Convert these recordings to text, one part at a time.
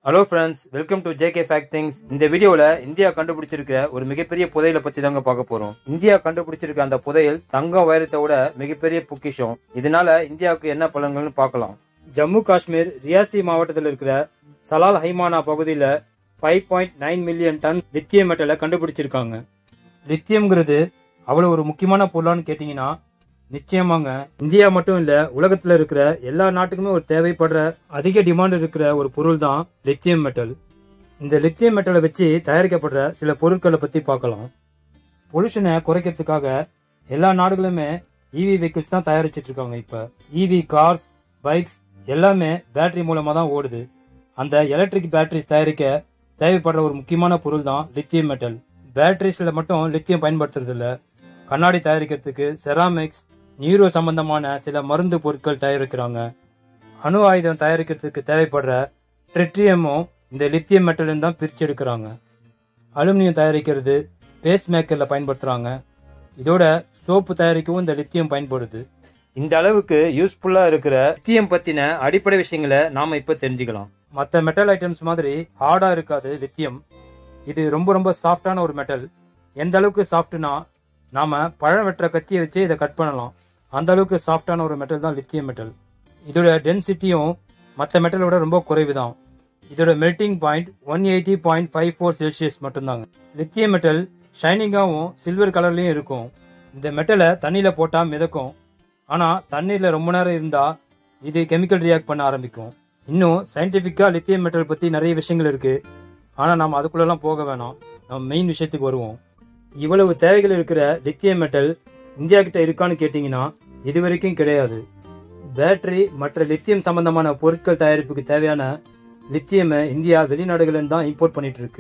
hello friends welcome to JK fact things இந்த வீடியோவில் India கண்டுபிடிச்சிருக்க ஒரு மிகப்பெரிய புதையலை பற்றி தாங்க பார்க்க போகிறோம் இந்தியா கண்டுபிடிச்சிருக்க அந்த புதையல் தங்கம் வைரத்தை விட மிகப்பெரிய பொக்கிஷம் இதனால இந்தியாவுக்கு என்ன பலன்கள்னு பார்க்கலாம் ஜம்மு காஷ்மீர் ரியாசி மாவட்டத்தில் இருக்கிற சலால் ஹைமானா பகுதியில் five point nine million ton lithium மெட்டலை கண்டுபிடிச்சிருக்காங்க லித்தியம்ங்கிறது அவ்வளோ ஒரு முக்கியமான பொருளான்னு கேட்டிங்கன்னா நிச்சயமாங்க இந்தியா மட்டும் இல்ல உலகத்துல இருக்கிற எல்லா நாட்டுக்குமே ஒரு தேவைப்படுற அதிக டிமாண்ட் இருக்கிற ஒரு பொருள் தான் லித்தியம் மெட்டல் இந்த லித்தியம் மெட்டலை வச்சு தயாரிக்கப்படுற சில பொருட்களை பத்தி பார்க்கலாம் பொல்யூஷனை குறைக்கிறதுக்காக எல்லா நாடுகளுமே இவி வெஹிக்கிள்ஸ் தான் தயாரிச்சிட்டு இருக்காங்க இப்ப இவி கார்ஸ் பைக்ஸ் எல்லாமே பேட்டரி மூலமா தான் ஓடுது அந்த எலக்ட்ரிக் பேட்டரிஸ் தயாரிக்க தேவைப்படுற ஒரு முக்கியமான பொருள் தான் லித்தியம் மெட்டல் பேட்டரிஸ்ல மட்டும் லித்தியம் பயன்படுத்துறது இல்ல கண்ணாடி தயாரிக்கிறதுக்கு செராமிக்ஸ் நீரோ சம்பந்தமான சில மருந்து பொருட்கள் தயாரிக்கிறாங்க அணு ஆயுதம் தயாரிக்கிறதுக்கு தேவைப்படுற ட்ரிட்ரியமும் இந்த லித்தியம் மெட்டலும் தான் பிரிச்சு எடுக்கிறாங்க அலுமினியம் தயாரிக்கிறது பேஸ் மேக்கர்ல பயன்படுத்துறாங்க இதோட சோப்பு தயாரிக்கவும் இந்த லித்தியம் பயன்படுது இந்த அளவுக்கு யூஸ்ஃபுல்லா இருக்கிற லித்தியம் பத்தின அடிப்படை விஷயங்களை நாம இப்ப தெரிஞ்சுக்கலாம் மற்ற மெட்டல் ஐட்டம்ஸ் மாதிரி ஹார்டா இருக்காது லித்தியம் இது ரொம்ப ரொம்ப சாஃப்டான ஒரு மெட்டல் எந்த அளவுக்கு சாஃப்ட்னா நாம பழம் வெட்டுற கத்தியை வச்சு இதை கட் பண்ணலாம் அந்த அளவுக்கு சாஃப்டான ஒரு மெட்டல் தான் லித்தியம் மெட்டல் இதோட டென்சிட்டியும் மற்ற மெட்டலோட ரொம்ப குறைவு தான் இதோட melting point one eighty point five four celsius மட்டும்தாங்க லித்தியம் மெட்டல் ஷைனிங்காகவும் சில்வர் கலர்லயும் இருக்கும் இந்த மெட்டலை தண்ணியில போட்டா மிதக்கும் ஆனா தண்ணீர்ல ரொம்ப நேரம் இருந்தா இது கெமிக்கல் ரியாக்ட் பண்ண ஆரம்பிக்கும் இன்னும் சயின்டிபிக்கா லித்தியம் மெட்டல் பத்தி நிறைய விஷயங்கள் இருக்கு ஆனா நம்ம அதுக்குள்ளெல்லாம் போக வேணாம் நம்ம மெயின் விஷயத்துக்கு வருவோம் இவ்வளவு தேவைகள் இருக்கிற லித்தியம் மெட்டல் இந்தியா கிட்ட இருக்கான்னு கேட்டீங்கன்னா இது வரைக்கும் கிடையாது பேட்டரி மற்ற லித்தியம் சம்பந்தமான பொருட்கள் தயாரிப்புக்கு தேவையான லித்தியமை இந்தியா வெளிநாடுகளில் தான் இம்போர்ட் பண்ணிட்டு இருக்கு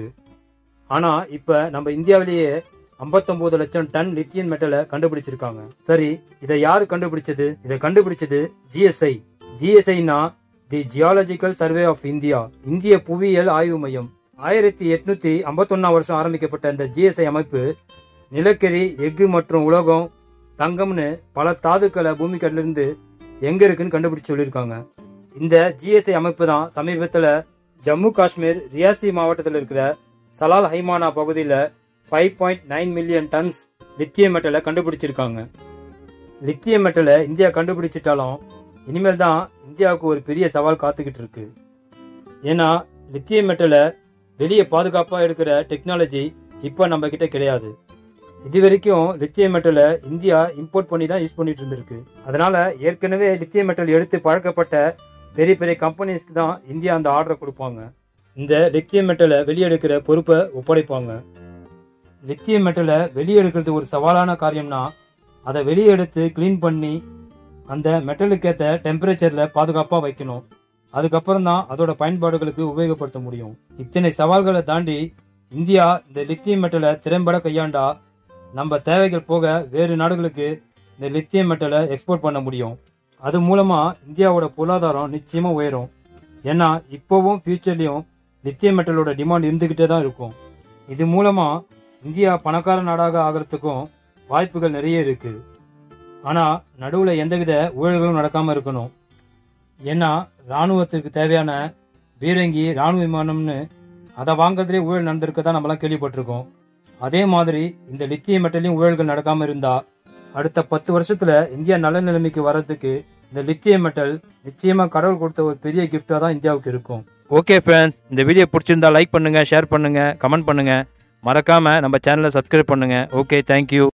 ஆனா இப்ப நம்ம இந்தியாவிலேயே 59 லட்சம் டன் லித்தியம் மெட்டலை கண்டுபிடிச்சிருக்காங்க சரி இதை யாரு கண்டுபிடிச்சது இதை கண்டுபிடிச்சது ஜிஎஸ்ஐ ஜிஎஸ்ஐனா the geological survey of India இந்திய புவியியல் ஆய்வு மையம் ஆயிரத்தி எட்நூத்தி ஐம்பத்தொன்னாம் வருஷம் ஆரம்பிக்கப்பட்ட இந்த ஜிஎஸ்ஐ அமைப்பு நிலக்கரி எஃகு மற்றும் உலோகம் தங்கம்னு பல தாதுக்களை பூமிக்கடில இருந்து எங்க இருக்குன்னு கண்டுபிடிச்சு சொல்லியிருக்காங்க இந்த ஜிஎஸ்ஐ அமைப்பு தான் சமீபத்துல ஜம்மு காஷ்மீர் ரியாசி மாவட்டத்தில் இருக்கிற சலால் ஹைமானா பகுதியில five point nine million tons lithium மெட்டலை கண்டுபிடிச்சிருக்காங்க லித்தியம் மெட்டலை இந்தியா கண்டுபிடிச்சிட்டாலும் இனிமேல் தான் இந்தியாவுக்கு ஒரு பெரிய சவால் காத்துக்கிட்டு இருக்கு ஏன்னா லித்தியம் மெட்டலை வெளியே பாதுகாப்பா எடுக்கிற டெக்னாலஜி இப்ப நம்ம கிட்ட கிடையாது இது வரைக்கும் லித்தியம் மெட்டலை இந்தியா இம்போர்ட் பண்ணி தான் யூஸ் பண்ணிட்டு இருந்திருக்கு அதனால ஏற்கனவே லித்தியம் மெட்டல் எடுத்து பழக்கப்பட்ட பெரிய பெரிய கம்பெனிஸ்க்கு தான் இந்தியா அந்த ஆர்டரை கொடுப்பாங்க இந்த லித்தியம் மெட்டலை வெளியெடுக்கிற பொறுப்பை ஒப்படைப்பாங்க லித்தியம் மெட்டலை வெளியெடுக்கிறது ஒரு சவாலான காரியம்னா அதை வெளியே எடுத்து க்ளீன் பண்ணி அந்த மெட்டலுக்கு ஏற்ற டெம்பரேச்சர்ல பாதுகாப்பா வைக்கணும் அதுக்கப்புறம் தான் அதோட பயன்பாடுகளுக்கு உபயோகப்படுத்த முடியும் இத்தனை சவால்களை தாண்டி இந்தியா இந்த லித்தியம் மெட்டலை திறம்பட கையாண்டா நம்ம தேவைகள் போக வேறு நாடுகளுக்கு இந்த லித்தியம் மெட்டலை எக்ஸ்போர்ட் பண்ண முடியும் அது மூலமா இந்தியாவோட பொருளாதாரம் நிச்சயமா உயரும் ஏன்னா இப்போவும் ஃபியூச்சர்லயும் லித்தியம் மெட்டலோட டிமாண்ட் இருந்துகிட்டே தான் இருக்கும் இது மூலமா இந்தியா பணக்கார நாடாக ஆகிறதுக்கும் வாய்ப்புகள் நிறைய இருக்கு ஆனா நடுவுல எந்தவித ஊழல்களும் நடக்காம இருக்கணும் ஏன்னா ராணுவத்திற்கு தேவையான பீரங்கி ராணுவ விமானம்னு அதை வாங்குறதுலேயே ஊழல் நடந்திருக்கதான் நம்மளாம் கேள்விப்பட்டிருக்கோம் அதே மாதிரி இந்த லித்திய மெட்டலையும் ஊழல்கள் நடக்காம இருந்தா அடுத்த பத்து வருஷத்துல இந்தியா நல்ல நிலைமைக்கு வர்றதுக்கு இந்த லித்திய மெட்டல் நிச்சயமா கடவுள் கொடுத்த ஒரு பெரிய கிஃப்டா தான் இந்தியாவுக்கு இருக்கும் ஓகே ஃப்ரெண்ட்ஸ் இந்த வீடியோ பிடிச்சிருந்தா லைக் பண்ணுங்க ஷேர் பண்ணுங்க கமெண்ட் பண்ணுங்க மறக்காம நம்ம சேனலை சப்ஸ்கிரைப் பண்ணுங்க ஓகே தேங்க்யூ